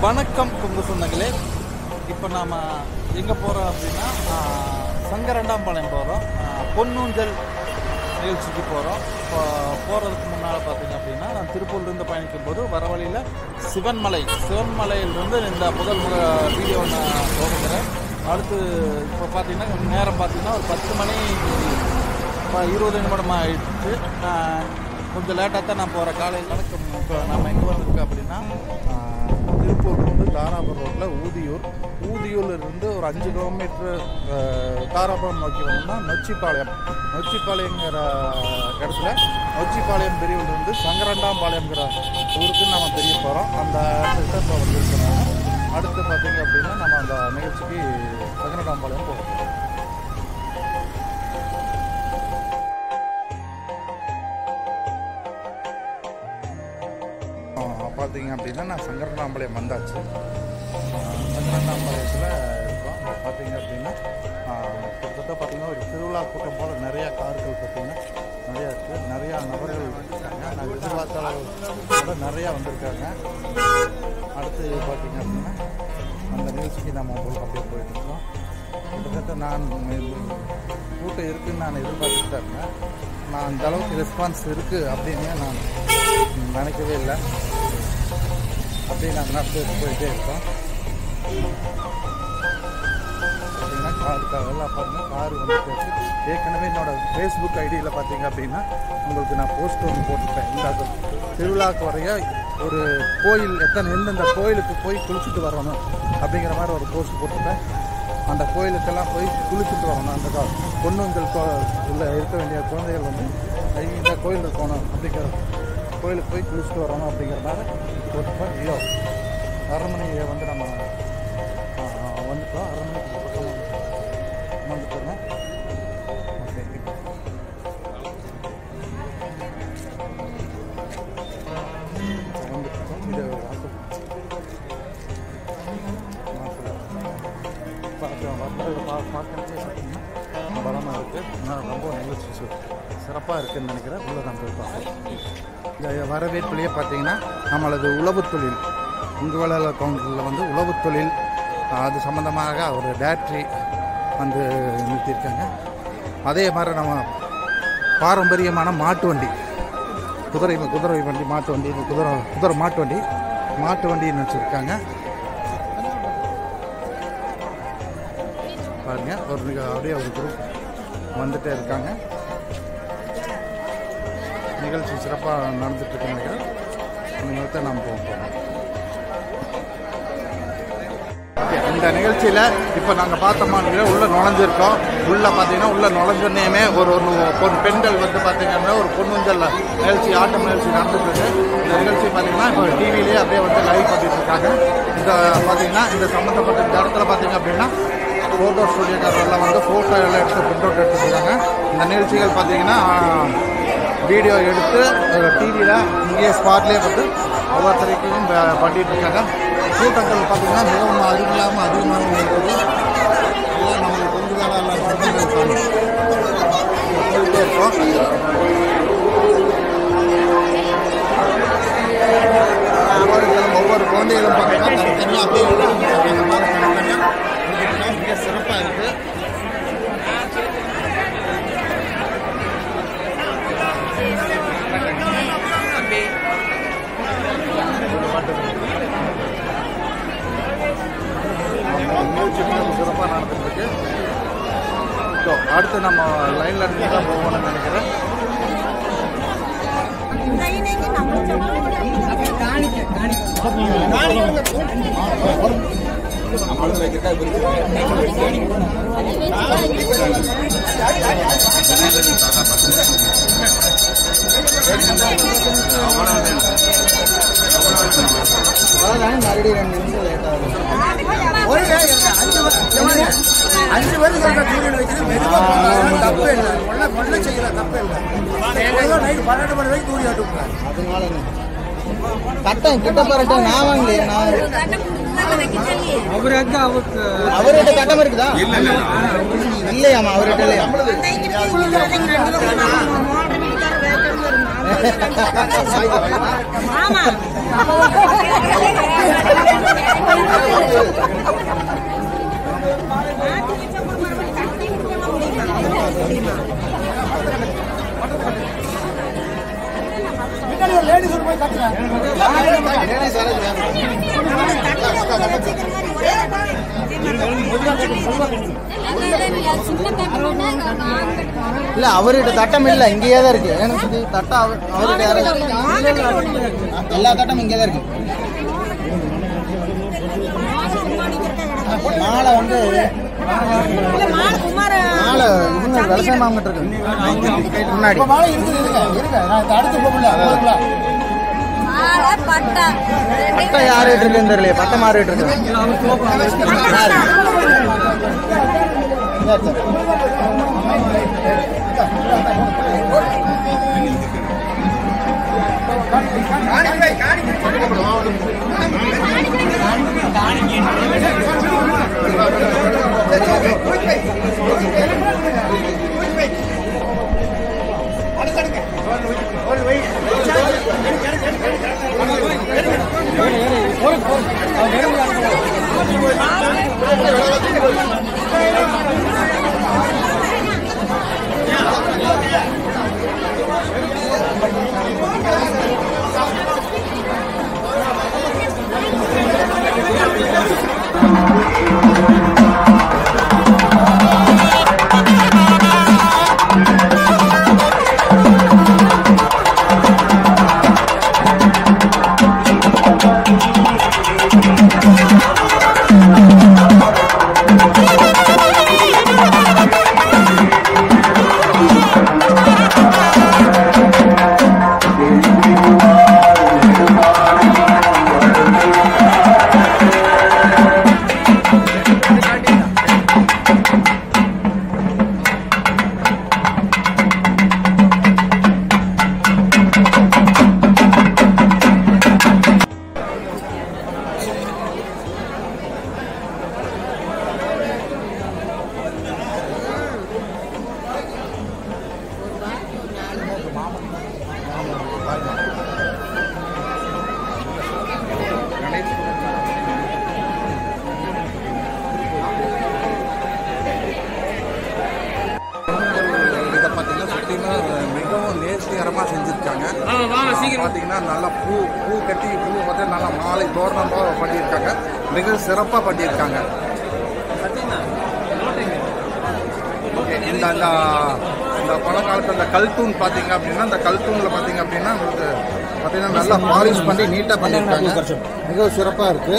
வணக்கம் குங்கு சொந்தங்களே இப்போ நாம் எங்கே போகிறோம் அப்படின்னா ஆஹ், சங்கரண்டாம்பாளையம் போகிறோம் பொன்னூஞ்சல் நிகழ்ச்சிக்கு போகிறோம் இப்போ போகிறதுக்கு முன்னால் பார்த்தீங்க அப்படின்னா நான் திருப்பூர்லேருந்து பயணிக்கும் போது வர வழியில் சிவன்மலை சிவன்மலையிலிருந்து இந்த முதல் முத வீடியோ நான் போடுகிறேன் அடுத்து இப்போ பார்த்தீங்கன்னா நேரம் பார்த்தீங்கன்னா ஒரு பத்து மணி இப்போ இருபது நிமிடம் ஆயிடுச்சு நான் கொஞ்சம் லேட்டாக தான் நான் போகிறேன் காலையில் வணக்கம் இப்போ நம்ம எங்கே வந்திருக்கோம் அப்படின்னா ஆஹ், திருப்பூர்லேருந்து தாராபுரம் ரோட்டில் ஊதியூர் ஊதியூர்ல இருந்து ஒரு அஞ்சு கிலோமீட்டர் தாராபுரம் நோக்கி வந்தோம்னா நொச்சிப்பாளையம் நொச்சிப்பாளையங்கிற இடத்துல நொச்சிப்பாளையம் பிரிவிலிருந்து சங்கரண்டாம்பாளையங்கிற ஊருக்கு நம்ம தெரிய போகிறோம் அந்த இடத்துக்கு தான் இப்போ வந்திருக்கிறோம் அடுத்து பார்த்தீங்க அப்படின்னா நம்ம அந்த நிகழ்ச்சிக்கு சங்கரண்டாம்பாளையம் போக போகிறோம் பார்த்தீங்க அப்படின்னா நான் சங்கரநாம்பாளையம் வந்தாச்சு ஆஹ் சங்கரநாம்பாளையத்தில் இருக்கோம் இப்போ பார்த்தீங்க அப்படின்னா ஆஹ் கிட்டத்தட்ட பார்த்தீங்கன்னா ஒரு திருவிழா கூட்டம் போல் நிறையா கார்கள் பார்த்தீங்கன்னா நிறையா இருக்குது நிறையா நபர்கள் இருக்காங்க நான் எதிர்பார்த்தால நிறையா வந்திருக்காங்க அடுத்து பார்த்தீங்க அப்படின்னா அந்த நிகழ்ச்சிக்கு நம்ம உங்களுக்கு அப்படியே போயிட்டு இருக்கோம் கிட்டத்தட்ட நான் மே- கூட்டம் இருக்குன்னு நான் எதிர்பார்த்துட்டு தான் இருந்தேன் நான் அந்த அளவுக்கு ரெஸ்பான்ஸ் இருக்குது அப்படின்னு நான் நினைக்கவே இல்லை அப்படியே நாங்கள் நடந்து போயிட்டே இருக்கோம் பார்த்தீங்கன்னா காருக்காக எல்லாம் பாருங்கள் கார் வந்துட்டு இருக்கு. ஏற்கனவே என்னோட ஃபேஸ்புக் ஐடியில் பார்த்தீங்க அப்படின்னா உங்களுக்கு நான் போஸ்ட் ஒன்று போட்டுருப்பேன் இந்த திருவிழாக்கு வரைய ஒரு கோயில் எத்தனை எந்தெந்த கோயிலுக்கு போய் குளிச்சுட்டு வரணும் அப்படிங்கிற மாதிரி ஒரு போஸ்ட் போட்டிருப்பேன் அந்த கோயிலுக்கெல்லாம் போய் குளிச்சுட்டு வரணும் அந்த கா- பொண்ணுங்கள் கோ உள்ள இருக்க வேண்டிய குழந்தைகள் வந்து ஐ- இந்த கோயிலுக்கு போகணும் அப்படிங்கிற கோயிலுக்கு போய் குளிச்சுட்டு வரணும் அப்படிங்கிற மாதிரி போட்டுப்பேன் ஐயோ அரண்மனையை வந்து நம்ம ஆ, ஆ, வந்துட்டோம் அரண்மனைக்கு பக்கம் வந்துட்டோம் ஓகே வந்துட்டோம் இது வாசல் பார்க்க வர்றது பா பார்க்கறதுக்கே பார்த்தீங்கன்னா பலமாக இருக்குது ரொம்ப நிகழ்ச்சி சு- சிறப்பாக இருக்குன்னு நினைக்கிறேன் உள்ளே நம்ம போய் பார்ப்போம் இந்த வரவேற்புலேயே பார்த்தீங்கன்னா நம்மளது உழவு தொழில் உங்களால் கவுண்டரில் வந்து உழவு தொழில் அது சம்மந்தமாக ஒரு டேட்ரி வந்து நிறுத்தியிருக்காங்க அதே மாதிரி நம்ம பாரம்பரியமான மாட்டு வண்டி குதிரை குதிரை வண்டி மாட்டு வண்டி இது குதிரை குதிரை மாட்டு வண்டி மாட்டு வண்டின்னு வச்சுருக்காங்க பாருங்க ஒரு நிக- அப்படியே ஒரு குரூப் வந்துட்டே இருக்காங்க நிகழ்ச்சி சிறப்பாக நடந்துட்டு இருக்கு நினைக்கிறேன் அந்த நிகழ்த்தை நாம் போக போகிறோம் இந்த நிகழ்ச்சியில் இப்போ நாங்கள் பார்த்தோமா உள்ள நுழைஞ்சிருக்கோம் உள்ள பார்த்தீங்கன்னா உள்ள நுழைஞ்சோன்னே ஒரு ஒரு பொன் பெண்கள் வந்து பார்த்தீங்கன்னா ஒரு பொன்னுஞ்சல் நிகழ்ச்சி ஆட்டம் நிகழ்ச்சி நடந்துட்டு இருக்கு இந்த நிகழ்ச்சி பார்த்தீங்கன்னா இப்போ டிவிலேயே அப்படியே வந்து லைவ் பண்ணிட்டு இருக்காங்க இந்த பார்த்தீங்கன்னா இந்த சம்மந்தப்பட்ட இந்த இடத்துல பார்த்தீங்க அப்படின்னா ஃபோட்டோ ஸ்டுடியோக்காரெல்லாம் வந்து ஃபோட்டோ எல்லாம் எடுத்து பிரிண்ட் அவுட் எடுத்துருக்காங்க இந்த நிகழ்ச்சிகள் பார்த்தீங்கன்னா வீடியோ எடுத்து டிவியில் இங்கேயே ஸ்பாட்லேயே வந்து ஒவ்வொருத்தரைக்கும் ப- பண்ணிட்டு இருக்காங்க கூட்டங்கள் பார்த்தீங்கன்னா மிகவும் அதிகமாகவும் அதிகமாகவும் இருக்குது எல்லாம் நம்மளுக்கு கொஞ்ச காலம் எல்லாம் சம்பந்தம் போயிட்டே இருக்கோம் ஒவ்வொருத்தரும் ஒவ்வொரு குழந்தைகளும் பார்த்தீங்கன்னா தனித்தனியாக அப்படியே எடுத்து அந்த மாதிரி தனித்தனியாக எடுத்துக்கிட்டா மிக சிறப்பாக இருக்குது நிகழ்ச்சி மிகவும் சிறப்பாக நடந்துட்டு இருக்கு ஸோ அடுத்து நம்ம லைனில் இருந்து தான் போகணும்னு நினைக்கிறேன் அஞ்சு பேருக்கு இருக்க டிவியில் வைக்கிறது மெதுவாக போனாலும் தப்பு இல்லை கொள்ள கொள்ள செய்யல தப்பு இல்லை நைட்டு பன்னெண்டு மணி வரைக்கும் தூரி ஆட்டுவாங்க அதனால கட்டம் கிட்ட போறட்டும் நான் வாங்கலையே நான் அவர் எங்க அவருக்கு அவர்கிட்ட கட்டம் இருக்குதா இல்லையாமா அவர்கிட்ட இல்லையா ஆமா பின்னாடி ஒரு லேடிஸ் ஒரு போய் கட்டுறேன் இல்ல அவர்கிட்ட தட்டம் இல்ல இங்கேயே தான் இருக்கு எனக்கு இது தட்டம் அவர் அவர்கிட்ட யாரும் எல்லா தட்டமும் இங்கே தான் இருக்கு மாலை வந்து மாலை இவங்க விவசாயம் வாங்கிட்டு இருக்கு முன்னாடி இப்ப மாலை இருக்குது இருங்க இருங்க நான் இந்த அடுத்து போகல போகல பட்டா பட்டை யாருகிட்ட இருக்குன்னு தெரியல பட்டை மாறிட்டு இருக்கு யாரு? சரி, சரி. இதை பார்த்தீங்கன்னா சுற்றிலும் மிகவும் நேர்த்திகரமாக செஞ்சுருக்காங்க பார்த்தீங்கன்னா நல்லா பூ பூ கட்டி பூ பார்த்தா நல்லா மாலை தோரணமாக பண்ணியிருக்காங்க மிக சிறப்பாக பண்ணியிருக்காங்க இந்த இந்த இந்த பழங்காலத்தில் இந்த கல்தூன் பார்த்தீங்க அப்படின்னா இந்த கல்தூனில் பார்த்தீங்க அப்படின்னா உங்களுக்கு பார்த்தீங்கன்னா நல்லா பாலிஷ் பண்ணி நீட்டாக பண்ணியிருக்காங்க மிகவும் சிறப்பாக இருக்குது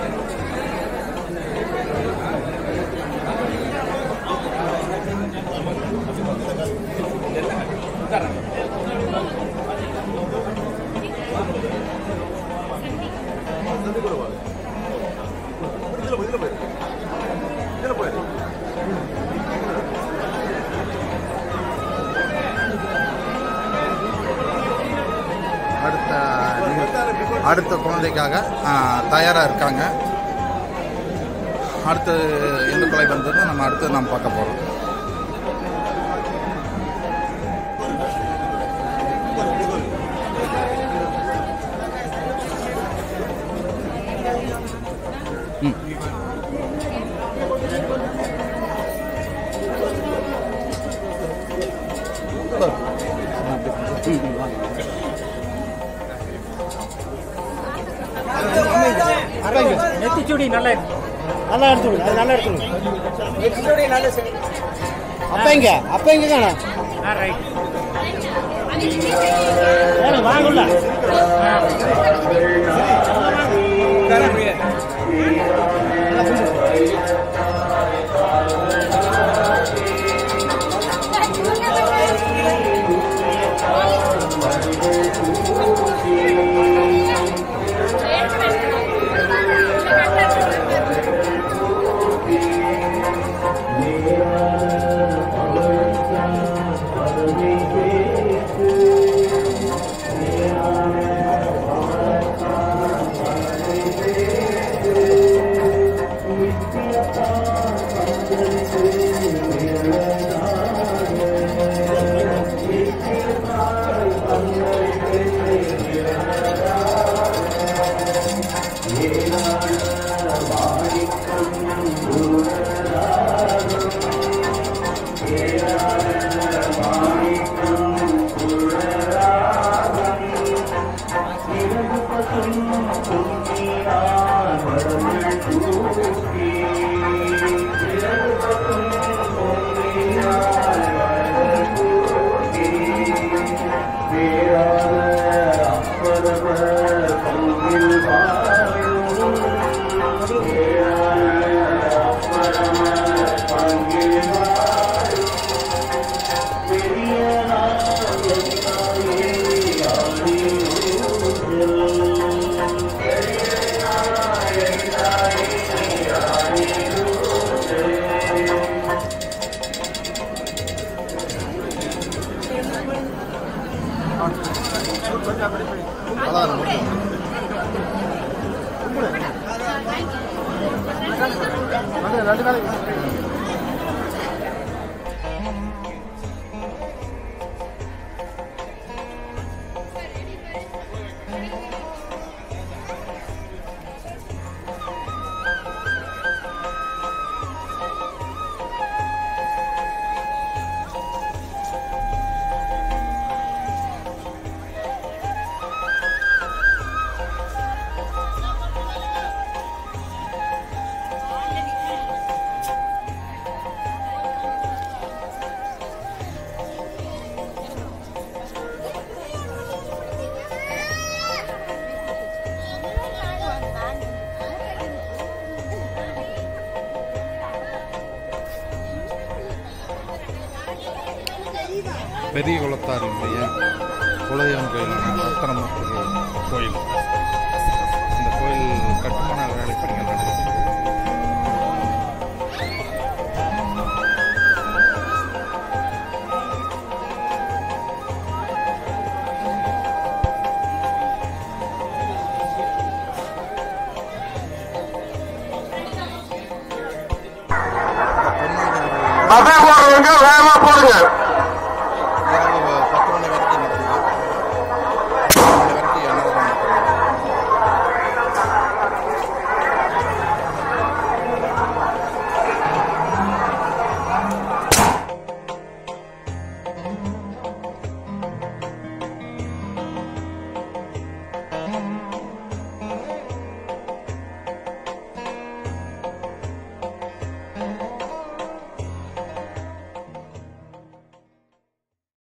அடுத்த அடுத்த குழந்தைக்காக தயாராக இருக்காங்க அடுத்து எந்த கொலை வந்தது நம்ம அடுத்து நாம் பார்க்க போகிறோம் நெத்திச்சுடி நல்லா இருக்கு நல்லா எடுத்து விடு, அது நல்லா எடுத்து விடு. நெத்திச்சுடி நல்லா சரி அப்ப இங்க அப்ப இங்க தானே ஆ ரைட் ஏன்னா வாங்குல பெரிய குளத்தாருடைய குலதெய்வம் கோயிலான ரத்தனமுத்து கோயில் இந்த கோயில் கட்டுமான வேலைப்பணிகள் நடக்குது அதே போடுறவங்க வேகமா போடுங்க